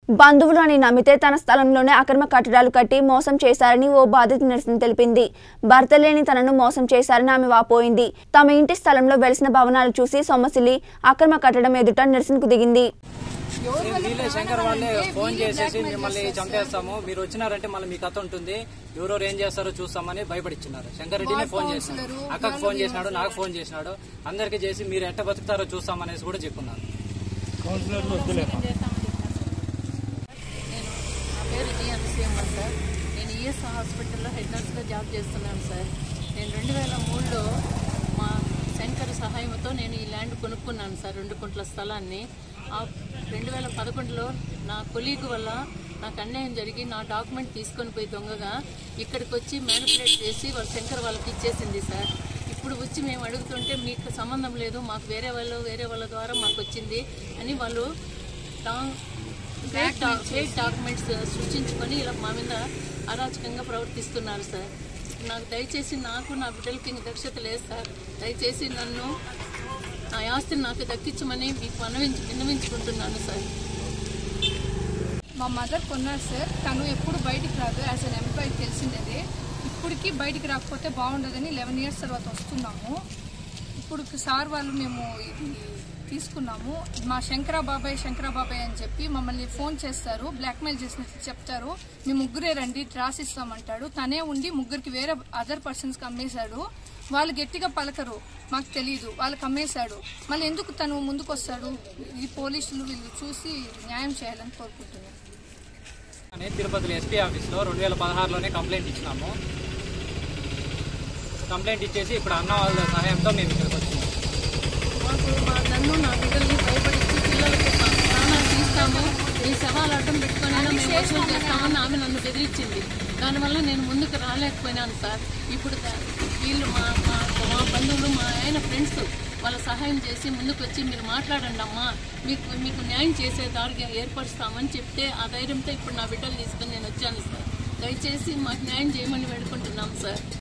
బంధువులు అని నమ్మితే తన స్థలంలోనే అక్రమ కట్టడాలు కట్టి మోసం చేశారని ఓ బాధిత నిరసన తెలిపింది భర్త లేని తనను మోసం చేశారని ఆమె వాపోయింది తమ ఇంటి స్థలంలో వెలిసిన భవనాలు చూసి సొమ్మసిల్లి అక్రమ కట్టడం ఎదుట నిరసనకు దిగింది వీళ్ళే శంకర్ వాళ్ళే ఫోన్ చేసేసి మిమ్మల్ని చంపేస్తాము మీరు వచ్చినారంటే మళ్ళీ మీ కథ ఉంటుంది ఎవరెవరు ఏం చేస్తారో చూస్తామని భయపడిచ్చినారు శంకర్ రెడ్డినే ఫోన్ చేసినాడు అక్కకు ఫోన్ చేసినాడు నాకు ఫోన్ చేసినాడు అందరికి చేసి మీరు ఎట్ట బతుకుతారో చూస్తామనేసి కూడా చెప్పున్నారు నేను నా పేరు జి అనుసూయమ్మ సార్ నేను ఈఎస్ హాస్పిటల్లో హెడ్ నర్స్గా జాబ్ చేస్తున్నాను సార్ నేను రెండు వేల మూడులో మా శంకర్ సహాయంతో నేను ఈ ల్యాండ్ కొనుక్కున్నాను సార్ రెండు కుంట్ల స్థలాన్ని ఆ రెండు వేల పదకొండులో నా కొలీగ్ వల్ల నాకు అన్యాయం జరిగి నా డాక్యుమెంట్ తీసుకొని పోయి దొంగగా ఇక్కడికి వచ్చి మ్యానిపులేట్ చేసి వాళ్ళ శంకర్ వాళ్ళకి ఇచ్చేసింది సార్ ఇప్పుడు వచ్చి మేము అడుగుతుంటే మీకు సంబంధం లేదు మాకు వేరే వాళ్ళు వేరే వాళ్ళ ద్వారా మాకు వచ్చింది అని వాళ్ళు డా- ఫేక్ డా- ఫేక్ డాక్యుమెంట్స్ సృష్టించుకొని ఇలా మా మీద అరాచకంగా ప్రవర్తిస్తున్నారు సార్ నాకు దయచేసి నాకు నా బిడ్డలకి ఇంక దక్షత లేదు సార్ దయచేసి నన్ను నా ఆస్తిని నాకు దక్కించమని మీకు మనవించి విన్నవించుకుంటున్నాను సార్ మా మదర్ కొన్నారు సార్ తను ఎప్పుడు బయటికి రాదు యాజ్ అన్ ఎంప్లాయీ తెలిసిందే ఇప్పటికి బయటికి రాకపోతే బాగుండదని లెవెన్ ఇయర్స్ తర్వాత వస్తున్నాము ఇప్పుడు సార్ వాళ్ళు మేము ఇది తీసుకున్నాము మా శంకరా బాబాయ్ శంకరా బాబాయ్ అని చెప్పి మమ్మల్ని ఫోన్ చేస్తారు బ్లాక్మెయిల్ చేసినట్టు చెప్తారు మీ ముగ్గురే రండి రాసిస్తామంటాడు తనే ఉండి ముగ్గురికి వేరే అదర్ పర్సన్స్కి అమ్మేశాడు వాళ్ళు గట్టిగా పలకరు మాకు తెలియదు వాళ్ళకి అమ్మేశాడు మళ్ళీ ఎందుకు తను ముందుకు వస్తాడు ఈ పోలీసులు వీళ్ళు చూసి న్యాయం చేయాలని కోరుకుంటున్నాను అని తిరుపతిలో ఎస్పీ ఆఫీస్లో రెండు వేల పదహారులోనే కంప్లైంట్ ఇచ్చినాము కంప్లైంట్ ఇచ్చేసి ఇప్పుడు అన్న వాళ్ళ సహాయంతో మేము ఇక్కడికి వచ్చినాము మాకు మా నన్ను నా బిడ్డల్ని భయపడించి పిల్లలకి మా ప్రాణాలు తీస్తాము ఈ శవాలు అడ్డం పెట్టుకునైనా మేము వసూలు చేస్తామని ఆమె నన్ను బెదిరించింది దానివల్ల నేను ముందుకు రాలేకపోయినాను సార్ ఇప్పుడు దా- వీళ్ళు మా మా మా బంధువులు మా ఆయన ఫ్రెండ్స్ వాళ్ళ సహాయం చేసి ముందుకు వచ్చి మీరు మాట్లాడండి అమ్మా మీకు మీకు న్యాయం చేసే దారికి ఏర్పరుస్తామని చెప్తే ఆ ధైర్యంతో ఇప్పుడు నా బిడ్డలు తీసుకొని నేను వచ్చాను సార్ దయచేసి మాకు న్యాయం చేయమని వేడుకుంటున్నాం సార్